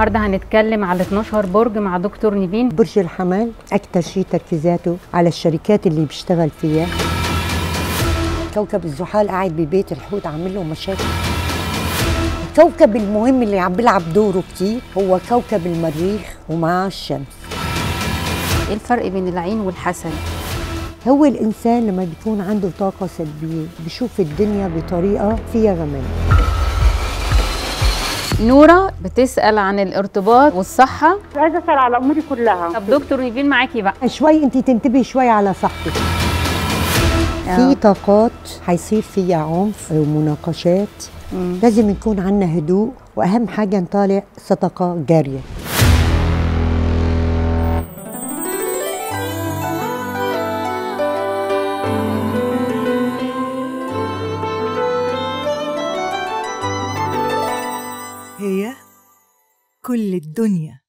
النهارده هنتكلم على 12 برج مع دكتور نيفين برج الحمل اكثر شيء تركيزاته على الشركات اللي بيشتغل فيها كوكب الزحال قاعد ببيت الحوت عامل له مشاكل الكوكب المهم اللي عم بيلعب دوره كتير هو كوكب المريخ ومعاه الشمس ايه الفرق بين العين والحسد هو الانسان لما بيكون عنده طاقه سلبيه بشوف الدنيا بطريقه فيها غمان نورة بتسأل عن الارتباط والصحة عايزه اسال على اموري كلها طب دكتور نيفين معاكي بقى شوي انت تنتبهي شوي على صحتك آه. في طاقات حيصير فيها عنف ومناقشات مم. لازم يكون عندنا هدوء واهم حاجه نطالع صدقه جاريه هي كل الدنيا